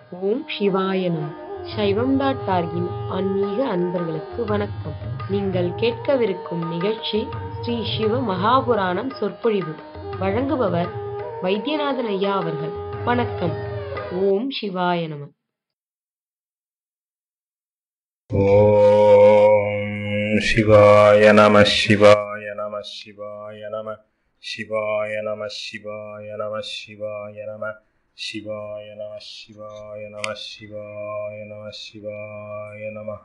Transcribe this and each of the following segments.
ஓம் சிவாய நம சைவம் டாட் டார்கின் ஆன்மீக அன்பர்களுக்கு வணக்கம் நீங்கள் கேட்கவிருக்கும் நிகழ்ச்சி ஸ்ரீ சிவ மகாபுராணம் சொற்பொழிவு வழங்குபவர் வைத்தியநாதன் ஐயா அவர்கள் வணக்கம் ஓம் சிவாய நம ॐ शिवाय नमः शिवाय नमः शिवाय नमः शिवाय नमः शिवाय नमः शिवाय नमः शिवाय नमः शिवाय नमः शिवाय नमः शिवाय नमः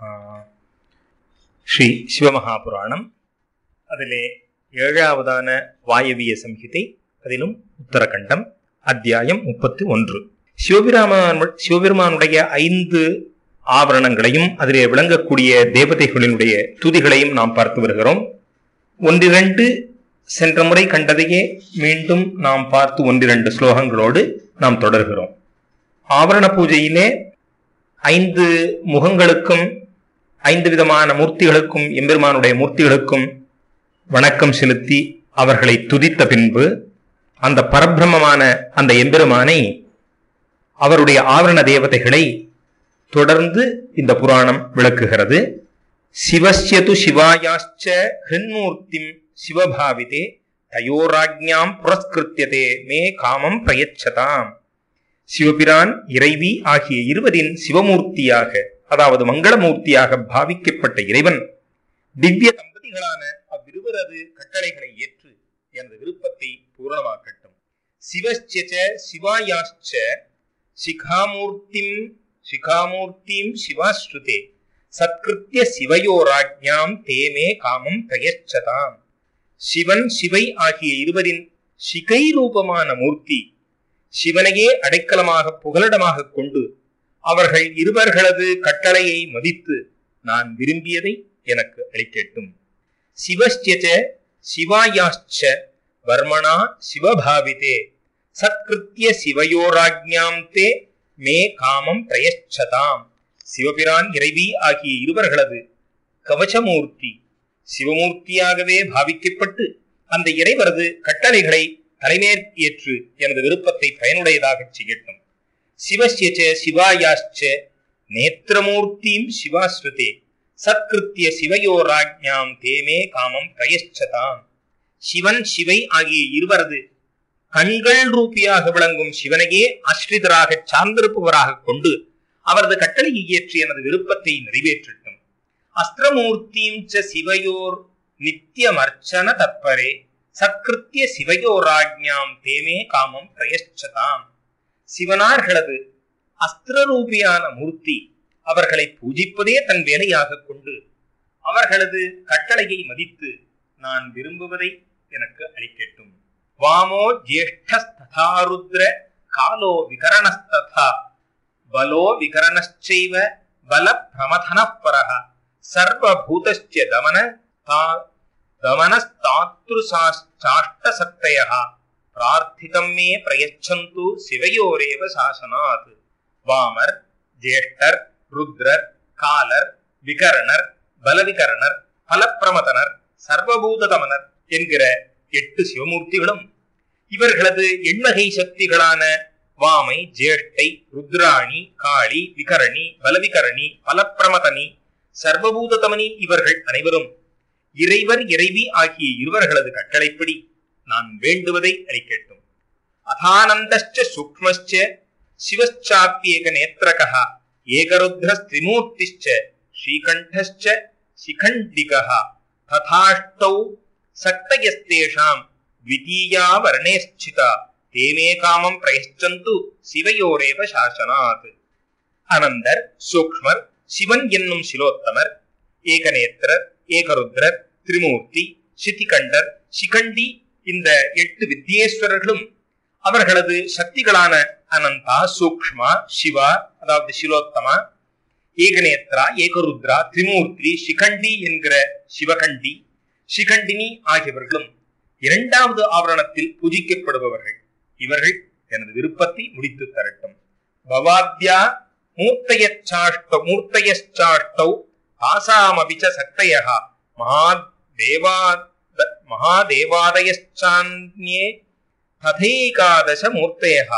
ஸ்ரீ சிவமகாபுராணம் அதிலே ஏழாவதான வாயவிய சம்ஹிதை அதிலும் உத்தரகண்டம் அத்தியாயம் முப்பத்தி ஒன்று சிவபிராமன் சிவபெருமானுடைய ஐந்து ஆவரணங்களையும் அதிலே விளங்கக்கூடிய தேவதைகளினுடைய துதிகளையும் நாம் பார்த்து வருகிறோம் ஒன்றிரண்டு சென்ற முறை கண்டதையே மீண்டும் நாம் பார்த்து ஒன்றிரண்டு ஸ்லோகங்களோடு நாம் தொடர்கிறோம் ஆவரண பூஜையிலே ஐந்து முகங்களுக்கும் ஐந்து விதமான மூர்த்திகளுக்கும் எம்பெருமானுடைய மூர்த்திகளுக்கும் வணக்கம் செலுத்தி அவர்களை துதித்த பின்பு அந்த பரபிரமமான அந்த எம்பெருமானை அவருடைய ஆவரண தேவதைகளை தொடர்ந்து இந்த புராணம் விளக்குகிறது சிவஸ்யது சிவாயாச்ச ஹிருன்மூர்த்திம் சிவபாவிதே தயோராஜ்ஞாம் புரஸ்கிருத்தியதே மே காமம் பிரயச்சதாம் சிவபிரான் இறைவி ஆகிய இருவரின் சிவமூர்த்தியாக அதாவது மங்களமூர்த்தியாக பாவிக்கப்பட்ட இறைவன் திவ்ய தம்பதிகளான அவ்விருவரது கட்டளைகளை ஏற்று எனது விருப்பத்தை பூரணமாக்கட்டும் சிவஸ்யச்ச சிவாயாச்ச சிகாமூர்த்திம் சிகாமூர்த்திம் சிவாஸ்ருதே சத்கிருத்திய சிவயோராஜ்ஞாம் தேமே காமம் பிரயச்சதாம் சிவன் சிவை ஆகிய இருவரின் சிகை ரூபமான மூர்த்தி சிவனையே அடைக்கலமாக புகலிடமாக கொண்டு அவர்கள் இருவர்களது கட்டளையை மதித்து நான் விரும்பியதை எனக்கு அளிக்கட்டும் சிவஸ்யச்ச சிவாயாச்ச வர்மணா சிவபாவிதே சத்கிருத்திய சிவயோராஜ்ஞாம் தே மே காமம் பிரயச்சதாம் சிவபிரான் இறைவி ஆகிய இருவர்களது கவசமூர்த்தி சிவமூர்த்தியாகவே பாவிக்கப்பட்டு அந்த இறைவரது கட்டளைகளை தலைமேற்கேற்று எனது விருப்பத்தை பயனுடையதாக செய்யட்டும் சிவஸ்யச்ச சிவாயாச்ச நேத்திரமூர்த்தியும் சிவாஸ்ருதே சத்கிருத்திய சிவயோராஜ்ஞாம் தேமே காமம் பிரயச்சதாம் சிவன் சிவை ஆகிய இருவரது கண்கள் ரூபியாக விளங்கும் சிவனையே ஆஸ்ரிதராக சார்ந்திருப்பவராக கொண்டு அவரது கட்டளையை ஏற்றி எனது விருப்பத்தை நிறைவேற்றட்டும் அஸ்திரமூர்த்தியும் ச சிவயோர் நித்தியமர்ச்சன தற்பரே சத்கிருத்திய சிவயோராஜ்ஞாம் தேமே காமம் பிரயச்சதாம் சிவனார்களது அஸ்திரரூபியான மூர்த்தி அவர்களை பூஜிப்பதே தன் வேலையாக கொண்டு அவர்களது கட்டளையை மதித்து நான் விரும்புவதை எனக்கு அளிக்கட்டும் வாமோ ஜேஷ்டஸ்ததா ருத்ர காலோ விகரணஸ்ததா பலோ விகரணச்சைவ பல பிரமதனப்பரः சர்வபூதஸ்ய தமன தா தமனஸ்தாத்ருசாஷ்டசக்தயः பிரார்த்திதம் மே பிரயச்சந்து சிவயோரேவ சாசனாத் வாமர் ஜேஷ்டர் ருத்ரர் காலர் விகரணர் பலவிகரணர் பலப்பிரமதனர் சர்வபூததமனர் என்கிற எட்டு சிவமூர்த்திகளும் இவர்களது எண்வகை சக்திகளான வாமை ஜேஷ்டை ருத்ராணி காளி விகரணி பலவிகரணி பலப்பிரமதனி சர்வபூததமனி இவர்கள் அனைவரும் இறைவர் இறைவி ஆகிய இருவர்களது கட்டளைப்படி நான் வேண்டுவதை அளிக்கட்டும் அதானந்தச்ச சூக்மச்ச சிவச்சாப்பியேக நேத்திரகः ஏகருத்ரஸ்திரிமூர்த்திश्च ஸ்ரீகண்டश्च शिखण्डिकः तथाष्टौ सक्तयस्तेषाम् द्वितीया वर्णे स्थिता ते मे कामम् प्रयश्चन्तु சிவையோரேவ சாசனாத் அனந்தர் சூக்ஷ்மர் சிவன் என்னும் சிலோத்தமர் ஏகநேத்திரர் ஏகருத்ரர் திரிமூர்த்தி சித்திகண்டர் சிகண்டி இந்த எட்டு வித்யேஸ்வரர்களும் அவர்களது சக்திகளான அனந்தா சூக்ஷ்மா சிவா அதாவது சிலோத்தமா ஏகநேத்ரா ஏகருத்ரா திரிமூர்த்தி சிகண்டி என்கிற சிவகண்டி சிகண்டினி ஆகியவர்களும் இரண்டாவது ஆவரணத்தில் பூஜிக்கப்படுபவர்கள் இவர்கள் எனது விருப்பத்தை முடித்து தரட்டும் பவாத்யா மூர்த்தயச்சாஷ்ட மூர்த்தயச்சாஷ்டௌ ஆசாமபிச்ச சக்தயः மகாதேவா மகாதேவாதயச்சான்யே ததைகாதச மூர்த்தயः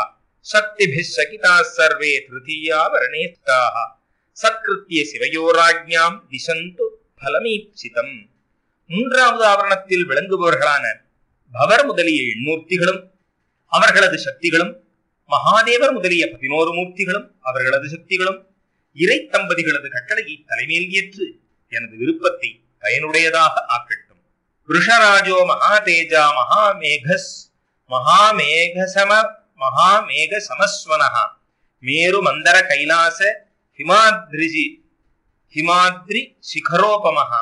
சக்திபிः சகிதாः சர்வே திருத்தீயா வரணே ஸ்தாः சத்கிருத்திய சிவயோராஜ்ஞாம் விசந்து பலமீப்சிதம் மூன்றாவது ஆவரணத்தில் விளங்குபவர்களான பவர் முதலிய எண்ணூர்த்திகளும் அவர்களது சக்திகளும் மகாதேவர் முதலிய பதினோரு மூர்த்திகளும் அவர்களது சக்திகளும் இறை தம்பதிகளது கட்டளையை தலைமையில் ஏற்று எனது விருப்பத்தை பயனுடையதாக ஆக்கட்டும் ரிஷராஜோ மகாதேஜா மகாமேகஸ் மகாமேகசம மகாமேக சமஸ்வனः மேரு மந்தர கைலாச ஹிமாத்ரிஜி ஹிமாத்ரி சிகரோபமः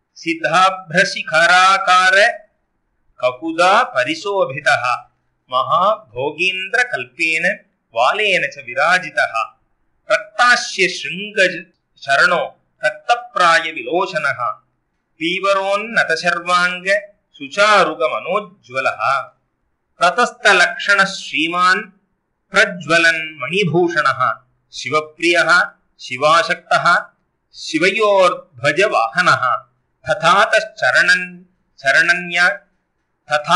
சித்தாப்ரசிகராகார ககுதா பரிசோபிதः மகாபோகீந்திர கல்பேன வாலேன ச விராஜிதः ரக்தாஸ்ய சிருங்கஜ சரணோ ரக்தப்ராய விலோசனः பீவரோன்னத சர்வாங்க சுச்சாருக மனோஜ்வலः பிரதஸ்தலக்ஷண ஸ்ரீமான் பிரஜ்வலன் மணிபூஷணः சிவப்பிரியः சிவாசக்தः சிவயோர்ध्वज வாகனः तथा तश्चरणन् चरणन्य तथा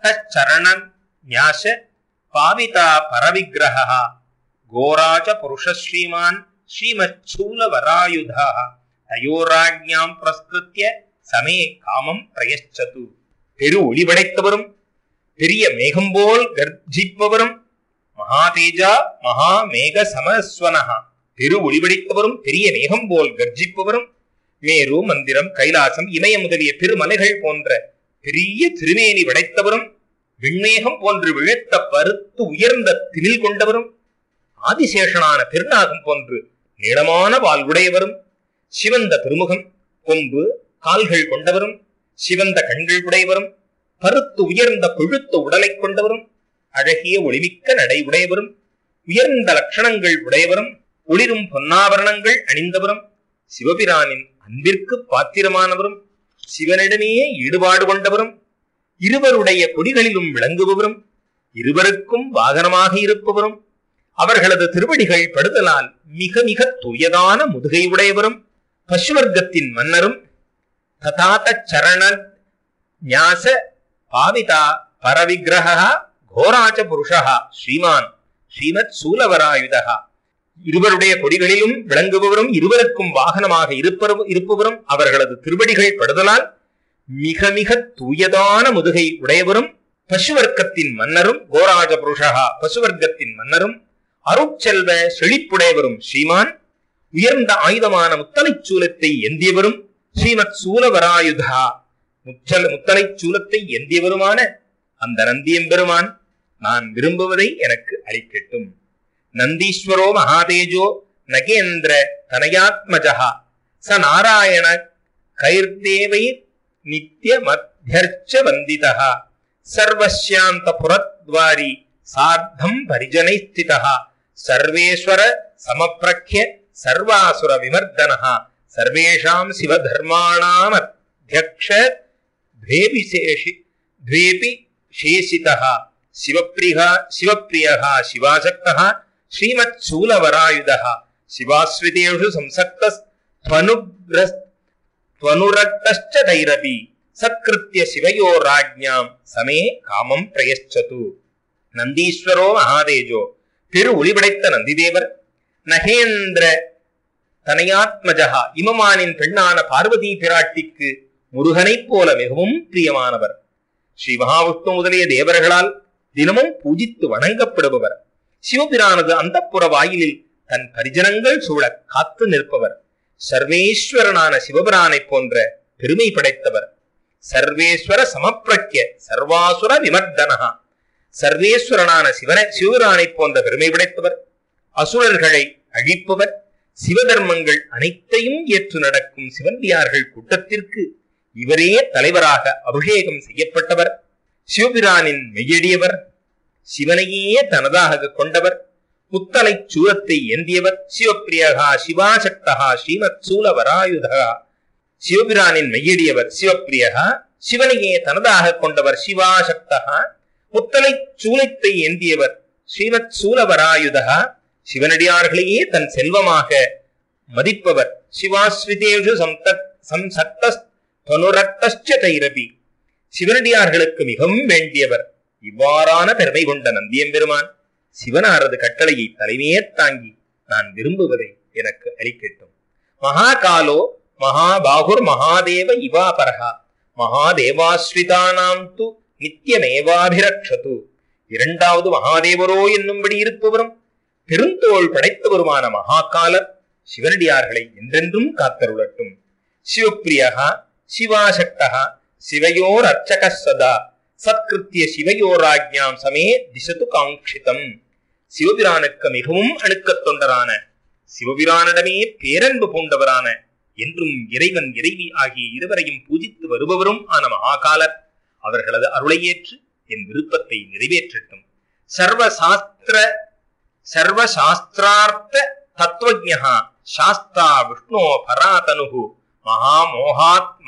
तश्चरणन्यास पाविता परविग्रहः घोरा च पुरुषः श्रीमान् श्रीमच्छूलवरायुधः தயோராஜ்ஞாம் பிரஸ்கிருத்திய சமே காமம் பிரயச்சது பெரு ஒளி படைத்தவரும் பெரிய மேகம் போல் கர்ஜிப்பவரும் மகாதேஜா மகா மேக சமஸ்வனஹா பெரு ஒளி படைத்தவரும் பெரிய மேகம் போல் கர்ஜிப்பவரும் மேரு மந்திரம் கைலாசம் இமய முதலிய பெருமலைகள் போன்ற பெரிய திருமேனி படைத்தவரும் விண்மேகம் போன்று விழுத்த பருத்து உயர்ந்த திமில் கொண்டவரும் ஆதிசேஷனான திருநாகம் போன்று நீளமான வால் உடையவரும் சிவந்த திருமுகம் கொம்பு கால்கள் கொண்டவரும் சிவந்த கண்கள் உடையவரும் பருத்து உயர்ந்த கொழுத்த உடலைக் கொண்டவரும் அழகிய ஒளிமிக்க நடை உடையவரும் உயர்ந்த லட்சணங்கள் உடையவரும் ஒளிரும் பொன்னாபரணங்கள் அணிந்தவரும் சிவபிரானின் அன்பிற்கு பாத்திரமானவரும் சிவனிடமே ஈடுபாடு கொண்டவரும் இருவருடைய கொடிகளிலும் விளங்குபவரும் இருவருக்கும் வாகனமாக இருப்பவரும் அவர்களது திருவடிகள் படுதலால் மிக மிக தூயதான முதுகை உடையவரும் பசுவர்க்கத்தின் மன்னரும் ததாத சரண ஞாச பாவிதா பரவிக்கிரக கோராச்ச புருஷா ஸ்ரீமான் ஸ்ரீமத் சூலவராயுதா இருவருடைய கொடிகளிலும் விளங்குபவரும் இருவருக்கும் வாகனமாக இருப்பவரும் இருப்பவரும் அவர்களது திருவடிகள் படுதலால் மிக மிக தூயதான முதுகை உடையவரும் பசுவர்க்கத்தின் மன்னரும் கோராஜ புருஷா பசுவர்க்கத்தின் மன்னரும் அருட்செல்வ செழிப்புடையவரும் ஸ்ரீமான் உயர்ந்த ஆயுதமான முத்தலைச் சூலத்தை எந்தியவரும் ஸ்ரீமத் சூலவராயுதா முச்சல முத்தலைச் சூலத்தை எந்தியவருமான அந்த நந்தியம்பெருமான் நான் விரும்புவதை எனக்கு அளிக்கட்டும் நந்தீஸ்வரோ மகாதேஜோ நகேந்திர தனயாத்மஜா ச நாராயண கைர்தேவை நித்திய மத்தியர்ச்ச வந்திதா சர்வசாந்த புரத்வாரி சார்த்தம் பரிஜனை ஸ்திதா சர்வேஸ்வர சமப்பிரக்ய சர்வாசுர விமர்தனः சர்வேஷாம் சிவதர்மாணாம் அத்தியக்ஷ द्वेऽपि शेषि द्वेऽपि शेषितः शिवप्रियः शिवप्रियः शिवासक्तः श्रीमत्शूलवरायुधः शिवाश्रितेषु संसक्तस्त्वनुग्रस् त्वनुरक्तश्च दैरपि सत्कृत्य शिवयोराज्ञां समे காமம் பிரயச்சது நந்தீஸ்வரோ மகாதேஜோ பெரு ஒளிபடைத்த நந்திதேவர் நகேந்திர தனயாத்மஜகா இமமானின் பெண்ணான பார்வதி பிராட்டிக்கு முருகனைப் போல மிகவும் பிரியமானவர் ஸ்ரீ மகாவிஷ்ணு முதலிய தேவர்களால் தினமும் பூஜித்து வணங்கப்படுபவர் சிவபிரானது அந்தப்புற வாயிலில் தன் பரிஜனங்கள் சூழ காத்து நிற்பவர் சர்வேஸ்வரனான சிவபிரானைப் போன்ற பெருமை படைத்தவர் சர்வேஸ்வர சமப்பிரக்ய சர்வாசுர விமர்தனகா சர்வேஸ்வரனான சிவன சிவபிரானைப் போன்ற பெருமை படைத்தவர் அசுரர்களை அழிப்பவர் சிவதர்மங்கள் அனைத்தையும் ஏற்று நடக்கும் சிவந்தியார்கள் கூட்டத்திற்கு இவரே தலைவராக அபிஷேகம் செய்யப்பட்டவர் சிவபிரானின் மெய்யடியவர் சிவனையே தனதாக கொண்டவர் முத்தலை சூரத்தை ஏந்தியவர் சிவப்பிரியகா சிவாசக்தகா ஸ்ரீமத் சூலவராயுதகா சிவபிரானின் மெய்யடியவர் சிவப்பிரியகா சிவனையே தனதாக கொண்டவர் சிவாசக்தகா முத்தலை சூலத்தை ஏந்தியவர் ஸ்ரீமத் சூலவராயுதகா சிவனடியார்களையே தன் செல்வமாக மதிப்பவர் சிவாஸ்ரிதேஷு சம்தத் சம்சக்தனுரக்தஸ்ச தைரபி சிவனடியார்களுக்கு மிகவும் வேண்டியவர் இவ்வாறான பெருமை கொண்ட நந்தியம்பெருமான் சிவனாரது கட்டளையை தலைமையேற் தாங்கி நான் விரும்புவதை எனக்கு அளிக்கட்டும் மகாகாலோ மகாபாகுர் மகாதேவ இவாபரகா மகாதேவாஸ்ரிதானாம் து நித்தியமேவாபிரக்ஷது இரண்டாவது மகாதேவரோ என்னும்படி இருப்பவரும் பெருந்தோள் படைத்தவருமான மகாகாலர் சிவனடியார்களை என்றென்றும் காத்தருளட்டும் சிவப்பிரியகா சிவாசக்தகா சிவயோர் அர்ச்சக சதா சத்கிருத்திய சிவயோராஜ்ஞாம் சமே திசது காங்கிதம் சிவபிரானுக்கு மிகவும் அணுக்கத் தொண்டரான சிவபிரானிடமே பேரன்பு பூண்டவரான என்றும் இறைவன் இறைவி ஆகிய இருவரையும் பூஜித்து வருபவரும் ஆன மகாகாலர் அவர்களது அருளை ஏற்று என் விருப்பத்தை நிறைவேற்றட்டும் சர்வசாஸ்திர சர்வசாஸ்திரார்த்த தத்துவஜா சாஸ்தா விஷ்ணோ பராதனுகு மகாமோகாத்ம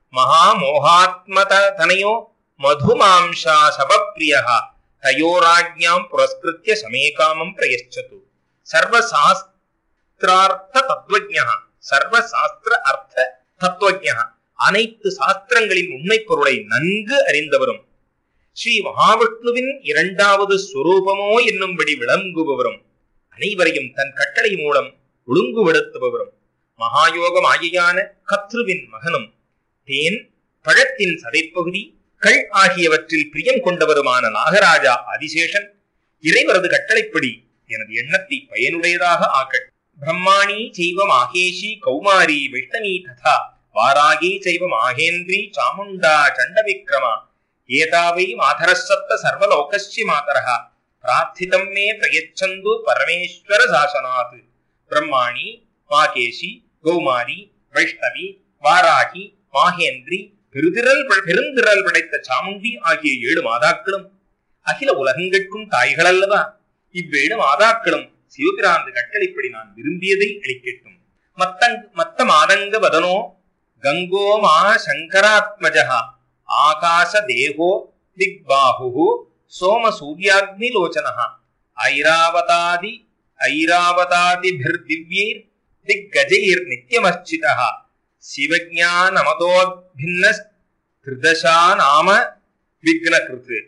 மகாமோகாத்மதனயோ மதுமாம்சா சபப்பிரியः தயோராஜ்ஞாம் புரஸ்கிருத்திய சமேகாமம் பிரயச்சது சர்வசாஸ்திரார்த்த தத்துவஜா சர்வசாஸ்திர அர்த்த தத்துவஜா அனைத்து சாஸ்திரங்களின் உண்மை பொருளை நன்கு அறிந்தவரும் ஸ்ரீ மகாவிஷ்ணுவின் இரண்டாவது ஸ்வரூபமோ என்னும்படி விளங்குபவரும் அனைவரையும் தன் கட்டளை மூலம் ஒழுங்குபடுத்துபவரும் மகாயோக மாயையான கத்ருவின் மகனும் தேன் பழத்தின் சதைப்பகுதி கள் ஆகியவற்றில் பிரியம் கொண்டவருமான நாகராஜா ஆதிசேஷன் இறைவரது கட்டளைப்படி எனது எண்ணத்தை பயனுடையதாக ஆக்கட்டும் பிரம்மாணி செய்வ மாகேஷி கௌமாரி வைஷ்ணவி ததா வாராகி செய்வ மாகேந்திரி சாமுண்டா சண்டவிக்ரமா ஏதாவை மாதரசப்த சர்வலோகஸ்ய மாதரः பிரார்த்திதம் மே பிரயச்சந்து பரமேஸ்வர சாசனாத் பிரம்மாணி மாகேஷி கௌமாரி வைஷ்ணவி வாராகி மாகேந்திரி பெருதிரல் பெருந்திரல் படைத்த சாமுண்டி ஆகிய ஏழு மாதாக்களும் அகில உலகங்கட்கும் தாய்கள் அல்லவா இவ்வேழு மாதாக்களும் சிவபிராந்து கட்டளைப்படி நான் விரும்பியதை அளிக்கட்டும் மத்தங் மத்த மாதங்க வதனோ கங்கோ மா சங்கராத்மஜா ஆகாச தேகோ திக்பாஹு சோம சூர்யாக்னிலோச்சன ஐராவதாதி ஐராவதாதிபிர்திவ்யைர் திக்கஜைர் நித்யமர்ச்சிதः சிவஜானமதோபின்ன திருதசா நாம விக்னகிருத்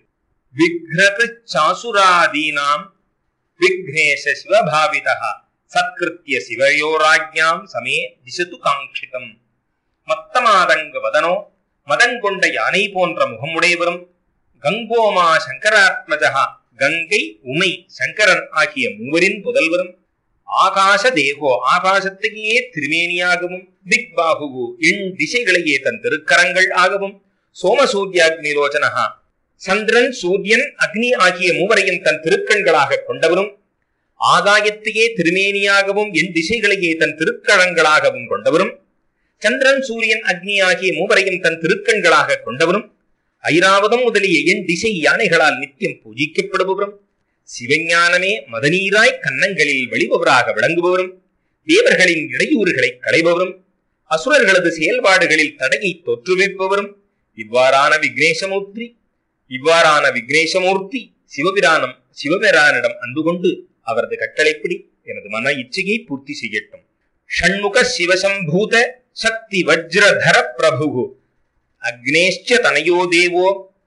விக்னகிருச்சாசுராதீனாம் விக்னேஷ சிவபாவிதः சத்கிருத்திய சிவயோராஜ்ஞாம் சமே திசது காங்கிதம் மத்தமாதங்க வதனோ மதங்கொண்ட யானை போன்ற முகமுடையவரும் கங்கோமா சங்கராத்மஜா கங்கை உமை சங்கரன் ஆகிய மூவரின் புதல்வரும் ஆகாச தேகோ ஆகாசத்தையே திருமேனியாகவும் திக் பாகுகு எண் திசைகளையே தன் திருக்கரங்கள் ஆகவும் சோமசூர்யாக்னிலோச்சனஹா சந்திரன் சூரியன் அக்னி ஆகிய மூவரையும் தன் திருக்கண்களாக கொண்டவரும் ஆகாயத்தையே திருமேனியாகவும் என் திசைகளையே தன் திருக்கரங்களாகவும் கொண்டவரும் சந்திரன் சூரியன் அக்னி ஆகிய மூவரையும் தன் திருக்கண்களாக கொண்டவரும் ஐராவதம் முதலிய என் திசை யானைகளால் நித்தியம் பூஜிக்கப்படுபவரும் சிவஞானமே மதநீராய் கன்னங்களில் வெளிபவராக விளங்குபவரும் தேவர்களின் இடையூறுகளை களைபவரும் அசுரர்களது செயல்பாடுகளில் தடையை தோற்றுவிப்பவரும் இவ்வாறான விக்னேசமூர்த்தி இவ்வாறான விக்னேசமூர்த்தி சிவபிரானம் சிவபிரானிடம் அன்பு கொண்டு அவரது கட்டளைப்படி எனது மன இச்சையை பூர்த்தி செய்யட்டும் ஷண்முக சிவசம்பூத சக்தி வஜ்ரதர பிரபு அக்னேஷ்ட தனயோ தேவோ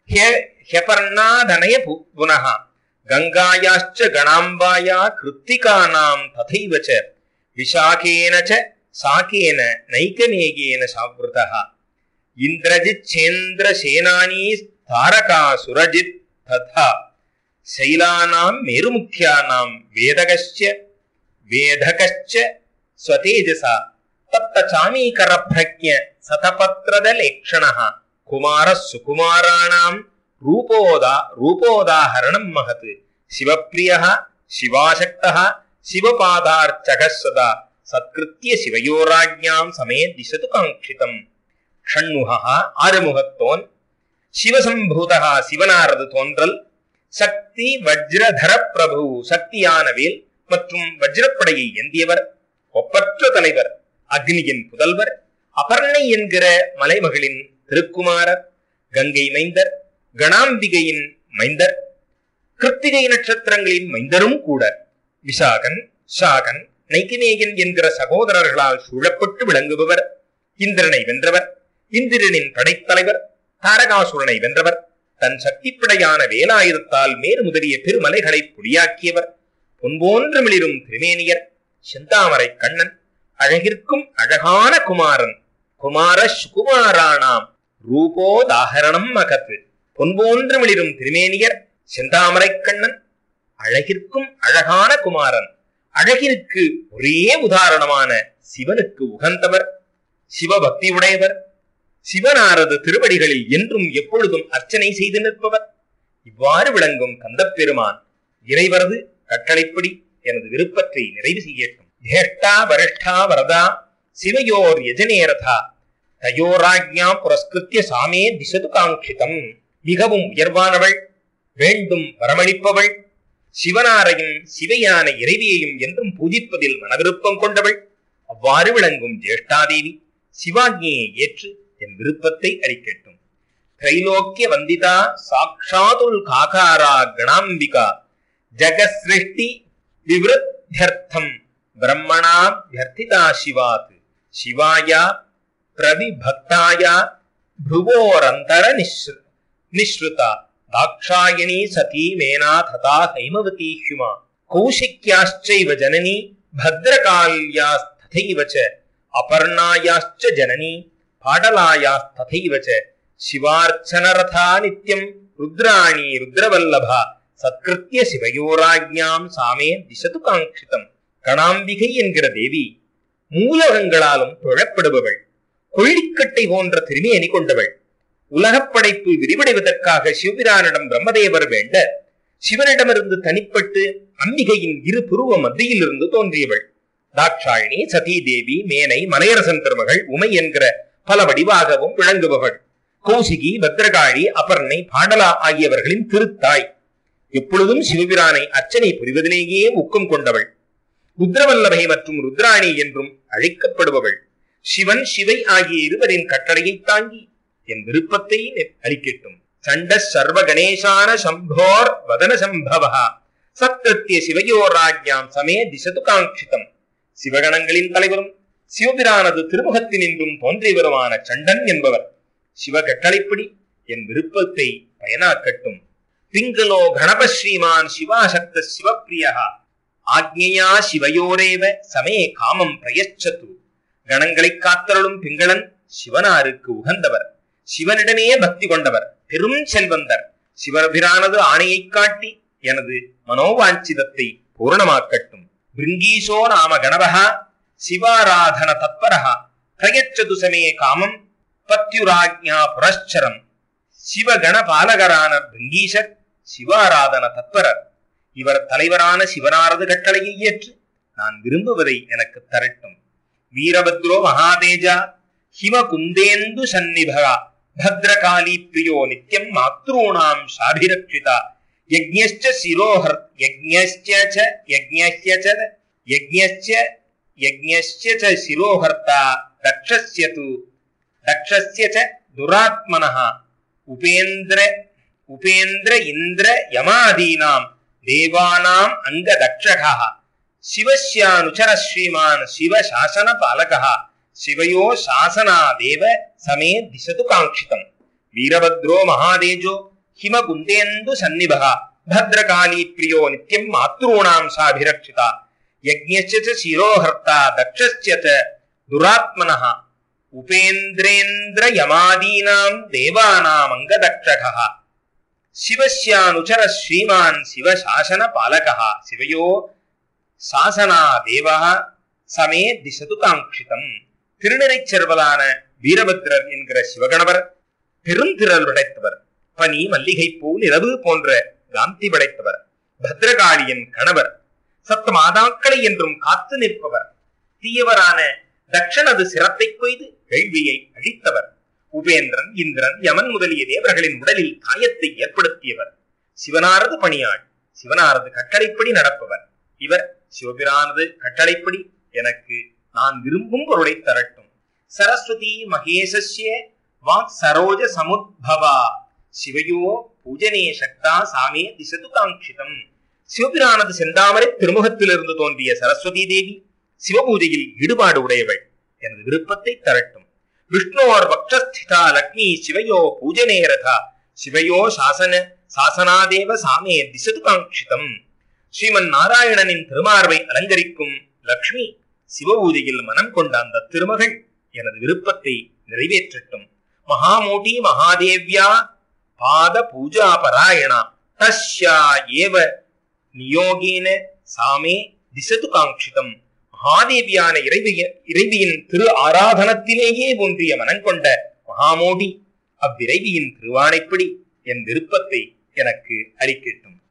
ஹ்யபர்ணாதனய புனः கங்காயாश्च கணாம்பாயா கிருத்திகானாம் ததைவ ச விஷாகேன ச சாகேன நைகமேகேன சாவிருதः இந்திரஜித் சேந்திர சேனானி தாரகா சுரஜித் ததா சைலானாம் மேருமுக்கியானாம் வேதகश्च வேதகश्च ஸ்வதேஜசா தப்த சாமீகர பிரஜ்ஞ சதபத்ரதலேக்ஷணः குமார சுகுமாராணாம் ரூபோதா ரூபோதாஹரணம் மகத் சிவப்பிரியः சிவாசக்தः சிவபாதார்ச்சகः சதா சத்கிருத்திய சிவயோராஜ்ஞாம் சமே திசது காங்கிதம் ஷண்முகா ஆறுமுகத்தோன் சிவசம்பூதா சிவனாரது தோன்றல் சக்தி வஜ்ரதர பிரபு சக்தியான வேல் மற்றும் வஜ்ரப்படையை ஏந்தியவர் ஒப்பற்ற தலைவர் அக்னியின் புதல்வர் அபர்ணை என்கிற மலைமகளின் திருக்குமாரர் கங்கை மைந்தர் கணாம்பிகையின் மைந்தர் கிருத்திகை நட்சத்திரங்களின் மைந்தரும் கூட விசாகன் ஷாகன் நைக்கினேயன் என்கிற சகோதரர்களால் சூழப்பட்டு விளங்குபவர் இந்திரனை வென்றவர் இந்திரனின் படைத்தலைவர் தாரகாசுரனை வென்றவர் தன் சக்திப்படையான வேலாயுதத்தால் மேறு முதலிய பெருமலைகளை பொடியாக்கியவர் பொன்போன்று மிளிரும் திருமேனியர் செந்தாமரை கண்ணன் அழகிற்கும் அழகான குமாரன் குமார சுகுமாராணாம் ரூபோதாகரணம் மகத்து பொன்போன்று மிளிரும் திருமேனியர் செந்தாமரை கண்ணன் அழகிற்கும் அழகான குமாரன் அழகிற்கு ஒரே உதாரணமான சிவனுக்கு உகந்தவர் சிவபக்தி உடையவர் சிவனாரது திருவடிகளில் என்றும் எப்பொழுதும் அர்ச்சனை செய்து நிற்பவர் இவ்வாறு விளங்கும் கந்தப்பெருமான் இறைவரது கட்டளைப்படி எனது விருப்பத்தை நிறைவு செய்யட்டும் ஜேஷ்டா வரிஷ்டா வரதா சிவயோர் யஜனேரதா தயோராஜ்ஞா புரஸ்கிருத்திய சாமே திசது காங்கிதம் மிகவும் உயர்வானவள் வேண்டும் வரமளிப்பவள் சிவனாரையும் சிவையான இறைவியையும் என்றும் பூஜிப்பதில் மனவிருப்பம் கொண்டவள் அவ்வாறு விளங்கும் ஜேஷ்டாதேவி சிவாஜ்ஞியை ஏற்று என் விருப்பத்தை அளிக்கட்டும் திரைலோக்கிய வந்திதா சாக்ஷாதுல் காகாரா கணாம்பிகா ஜகசிருஷ்டி விவருத்தியர்த்தம் பிரம்மணாபியர்த்திதா சிவாத் சிவாயா பிரவிபக்தாயா भ्रुवोरन्तर निश्र निःश्रुता दाक्षायणी सती मेना तथा हैमवती ह्युमा कौशिक्याश्चैव जननी भद्रकाल्यास्तथैव च अपर्णायाश्च जननी पाटलायास्तथैव च शिवार्चनरथा नित्यम् रुद्राणी रुद्रवल्लभा சத்கிருத்திய சிவயோராஜ்ஞாம் சாமே திசது காங்கிதம் கணாம்பிகை என்கிற தேவி மூலகங்களாலும் தொழப்படுபவள் கொள்ளிக்கட்டை போன்ற திருமேனி கொண்டவள் உலகப் படைப்பு விரிவடைவதற்காக சிவபிரானிடம் பிரம்மதேவர் வேண்ட சிவனிடமிருந்து தனிப்பட்டு அம்பிகையின் இரு புருவ மத்தியிலிருந்து தோன்றியவள் தாட்சாயணி சதீ தேவி மேனை மலையரசன் திருமகள் உமை என்கிற பல வடிவாகவும் விளங்குபவள் கௌசிகி பத்ரகாளி அபர்ணை பாடலா ஆகியவர்களின் திருத்தாய் எப்பொழுதும் சிவபிரானை அர்ச்சனை புரிவதிலேயே ஊக்கம் கொண்டவள் ருத்ரவல்லபை மற்றும் ருத்ராணி என்றும் அழைக்கப்படுபவள் சிவன் சிவை ஆகிய இருவரின் கட்டளையை தாங்கி என் விருப்பத்தை அளிக்கட்டும் சண்ட சர்வ கணேசான சம்போர் வதன சம்பவா சத்கிருத்திய சிவயோராஜ்யாம் சமே திசது காங்கிதம் சிவகணங்களின் தலைவரும் சிவபிரானது திருமுகத்தினின்றும் தோன்றி வருமான சண்டன் என்பவர் சிவ கட்டளைப்படி என் விருப்பத்தை பயனாக்கட்டும் பிங்களோ கணப ஸ்ரீமான் சிவாசக்த சிவப்பிரியா ஆக்ஞையா சிவயோரேவ சமே காமம் பிரயச்சது கணங்களை காத்தருளும் பிங்களன் சிவனாருக்கு உகந்தவர் சிவனிடமே பக்தி கொண்டவர் பெரும் செல்வந்தர் சிவபிரானது ஆணையைக் காட்டி எனது மனோவாஞ்சிதத்தை பூரணமாக்கட்டும் பிருங்கீசோ நாம கணவஹா சிவாராதன தத்பரஹா பிரயச்சது சமே காமம் பத்யுராஜ்ஞா புரஸ்சரம் சிவகண பாலகரான பிருங்கீசர் சிவாராதன தத்பரர் இவர் தலைவரான சிவனாரது கட்டளையை ஏற்று நான் விரும்புவதை எனக்கு தரட்டும் வீரபத்ரோ மகாதேஜா ஹிமகுந்தேந்து சந்நிபகா भद्रकाली प्रियो नित्यं मातॄणां शाभिरक्षिता यज्ञश्च शिरोहर् यज्ञश्च च यज्ञस्य च यज्ञस्य यज्ञस्य च शिरोहर्ता दक्षस्य तु दक्षस्य च दुरात्मनः उपेन्द्र उपेन्द्र इन्द्र यमादीनां देवानाम् अङ्गदक्षकः शिवस्यानुचर श्रीमान् शिवशासनपालकः शिवयो शासनादेव समे दिशतु काङ्क्षितम् वीरभद्रो महादेजो हिमकुन्देन्दु सन्निभः भद्रकाली प्रियो नित्यम् मातॄणाम् साभिरक्षिता यज्ञस्य च शिरोहर्ता दक्षस्य च दुरात्मनः उपेन्द्रेन्द्रयमादीनाम् देवानामङ्गदक्षकः शिवस्यानुचर श्रीमान् शिवशासनपालकः शिवयो சாசனாதேவா சமே திசது காங்கிதம் திருநிறைச் செல்வலான வீரபத்ரர் என்கிற சிவகணவர் பெருந்திரள் படைத்தவர் பனி மல்லிகை பூ நிலவு போன்ற காந்தி படைத்தவர் பத்ரகாளியின் கணவர் சத்த மாதாக்களை என்றும் காத்து நிற்பவர் தீயவரான தக்ஷனது சிரத்தை கொய்து கேள்வியை அழித்தவர் உபேந்திரன் இந்திரன் யமன் முதலிய தேவர்களின் உடலில் காயத்தை ஏற்படுத்தியவர் சிவனாரது பணியாள் சிவனாரது கட்டளைப்படி நடப்பவர் இவர் சிவபிரானது கட்டளைப்படி எனக்கு நான் விரும்பும் பொருளை தரட்டும் சரஸ்வதி மகேசஸ்ய வாக் சரோஜ சமுத்பவா சிவயோ பூஜனே சக்தா சாமே திசது காங்கிதம் சிவபிரானது செந்தாமரை திருமுகத்திலிருந்து தோன்றிய சரஸ்வதி தேவி சிவபூஜையில் ஈடுபாடு உடையவள் எனது விருப்பத்தை தரட்டும் விஷ்ணோர் பக்ஷஸ்திதா லக்ஷ்மி சிவயோ பூஜனே ரதா சிவையோ சாசன சாசனாதேவ சாமே திசது காங்கிதம் ஸ்ரீமன் நாராயணனின் திருமார்பை அலங்கரிக்கும் லக்ஷ்மி சிவபூஜையில் மனம் கொண்ட அந்த திருமகள் எனது விருப்பத்தை நிறைவேற்றட்டும் மகாமூட்டி மகாதேவ்யா பாத பூஜா பராயணா தஸ்யா ஏவ நியோகேன சாமே திசது காங்கிதம் மகாதேவியான இறைவிய இறைவியின் திரு ஆராதனத்திலேயே ஒன்றிய மனங்கொண்ட மகாமோடி அவ்விரைவியின் திருவானைப்படி என் விருப்பத்தை எனக்கு அளிக்கட்டும்